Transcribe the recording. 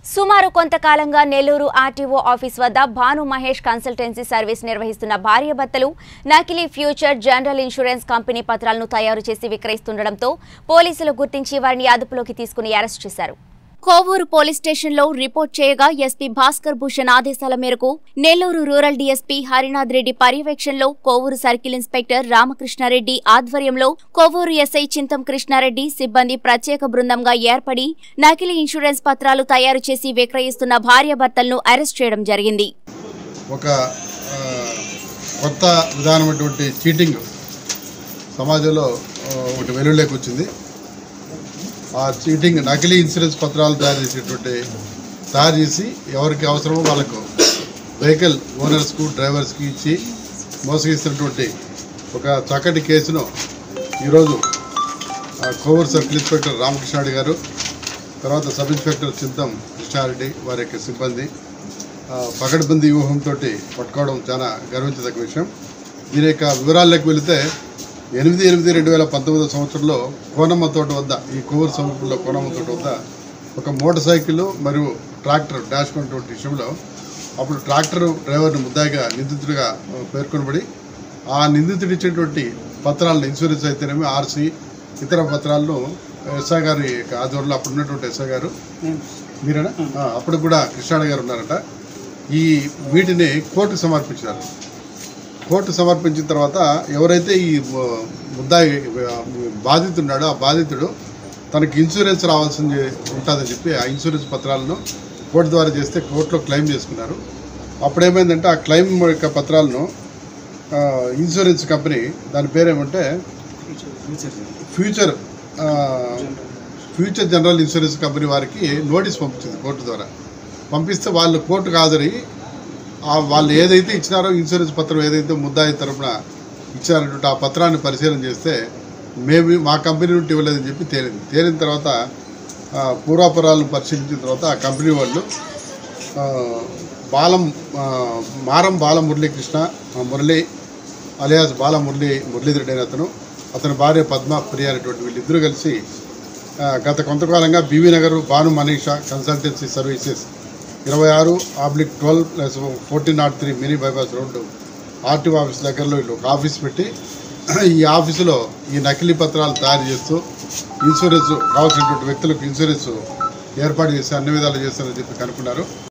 సుమారు కొంతకాలంగా Nellore RTO office వద్ద భాను మహేష్ కన్సల్టెన్సీ సర్వీస్ నిర్వహిస్తున్న భార్యాభర్తలు నకిలీ ఫ్యూచర్ జనరల్ ఇన్సూరెన్స్ కంపెనీ పత్రాలను తయారు చేసి విక్రయిస్తుండటంతో పోలీసులు గుర్తించి వారిని అదుపులోకి తీసుకుని అరెస్ట్ చేశారు కోవూరు పోలీస్ స్టేషన్లో రిపోర్ట్ చేయగా ఎస్పీ భాస్కర్ భూషణ్ ఆదేశాల మేరకు నెల్లూరు రూరల్ డీఎస్పీ హరినాథ్ రెడ్డి పర్యవేక్షణలో కోవూరు సర్కిల్ ఇన్స్పెక్టర్ రామకృష్ణారెడ్డి ఆధ్వర్యంలో కోవూరు ఎస్ఐ చింతం కృష్ణారెడ్డి సిబ్బంది ప్రత్యేక బృందంగా ఏర్పడి నకిలీ ఇన్సూరెన్స్ పత్రాలు తయారు చేసి విక్రయిస్తున్న భార్యాభర్తలను అరెస్ట్ చేయడం జరిగింది ఒక ఆ, కొత్త విధానమైనటువంటి చీటింగ్ సమాజంలో ఆ, ఒకటి వెలుగులోకి వచ్చింది ఆ చీటింగ్ నకిలీ ఇన్సూరెన్స్ పత్రాలు తయారు చేసేటువంటి తయారు చేసి ఎవరికి అవసరమో వాళ్ళకు వెహికల్ ఓనర్స్కు డ్రైవర్స్కి ఇచ్చి మోసగిస్తున్నటువంటి ఒక చక్కటి కేసును ఈరోజు ఆ, కోవూరు సర్కిల్ ఇన్స్పెక్టర్ రామకృష్ణారెడ్డి గారు తర్వాత సబ్ ఇన్స్పెక్టర్ చింతం కృష్ణారెడ్డి వారి యొక్క సిబ్బంది ఆ, పకడ్బందీ వ్యూహంతో పట్టుకోవడం చాలా గర్వించదగ్గ విషయం దీని యొక్క వివరాల్లోకి వెళితే ఎనిమిది ఎనిమిది రెండు వేల పంతొమ్మిదో సంవత్సరంలో కోనమ్మ తోట వద్ద ఈ కోవూరు సమీపంలో కోనమ్మ తోట వద్ద ఒక మోటార్ సైకిల్ మరియు ట్రాక్టర్ డాష్ కొన్నటువంటి విషయంలో అప్పుడు ట్రాక్టర్ డ్రైవర్ని ముద్దాయిగా నిందితుడిగా ఆ, పేర్కొనబడి ఆ నిందితుడు ఇచ్చేటువంటి పత్రాలను ఇన్సూరెన్స్ అయితేనేమి ఆర్సీ ఇతర పత్రాలను ఎస్ఐ గారి యొక్క ఆధ్వర్యంలో అప్పుడు ఉన్నటువంటి ఎస్ఐ గారు మీరేనా ఆ, అప్పుడు కూడా కృష్ణాడ గారు ఉన్నారట ఈ వీటిని కోర్టుకు సమర్పించినారు కోర్టు సమర్పించిన తర్వాత ఎవరైతే ఈ ము- ముద్దాయి ఆ, బాధితున్నాడో ఆ బాధితుడు తనకి ఇన్సూరెన్స్ రావాల్సింది ఉంటుందని చెప్పి ఆ ఇన్సూరెన్స్ పత్రాలను కోర్టు ద్వారా చేస్తే కోర్టులో క్లెయిమ్ చేసుకున్నారు అప్పుడు ఏమైందంటే ఆ క్లెయిమ్ యొక్క పత్రాలను ఆ, ఇన్సూరెన్స్ కంపెనీ దాని పేరేమంటే ఫ్యూచర్ ఆ, ఫ్యూచర్ జనరల్ ఇన్సూరెన్స్ కంపెనీ వారికి నోటీస్ పంపించింది కోర్టు ద్వారా పంపిస్తే వాళ్ళు కోర్టుకు హాజరై ఆ వాళ్ళు ఏదైతే ఇచ్చినారో ఇన్సూరెన్స్ పత్రం ఏదైతే ముద్దాయి తరపున ఇచ్చారన్నటువంటి ఆ పత్రాన్ని పరిశీలన చేస్తే మేము మా కంపెనీ నుండి ఇవ్వలేదని చెప్పి తేలింది తేలిన తర్వాత ఆ, పూర్వాపురాలను పరిశీలించిన తర్వాత ఆ కంపెనీ వాళ్ళు ఆ, బాలం ఆ, మారం బాల మురళీకృష్ణ ఆ, మురళి అలియాస్ బాల మురళి మురళీధరుడు అయిన అతను అతని భార్య పద్మ ప్రియ అనేటువంటి వీళ్ళిద్దరూ కలిసి ఆ, గత కొంతకాలంగా BV Nagar Bhanu Manisha consultancy services ఇరవై ఆరు oblique twelve plus fourteen not three mini bypass road RTO office దగ్గరలో వీళ్ళు ఒక ఆఫీస్ పెట్టి ఈ ఆఫీసులో ఈ నకిలీ పత్రాలు తయారు చేస్తూ ఇన్సూరెన్స్ కావాల్సినటువంటి వ్యక్తులకు ఇన్సూరెన్స్ ఏర్పాటు చేసి అన్ని విధాలు చేస్తారని చెప్పి కనుక్కున్నారు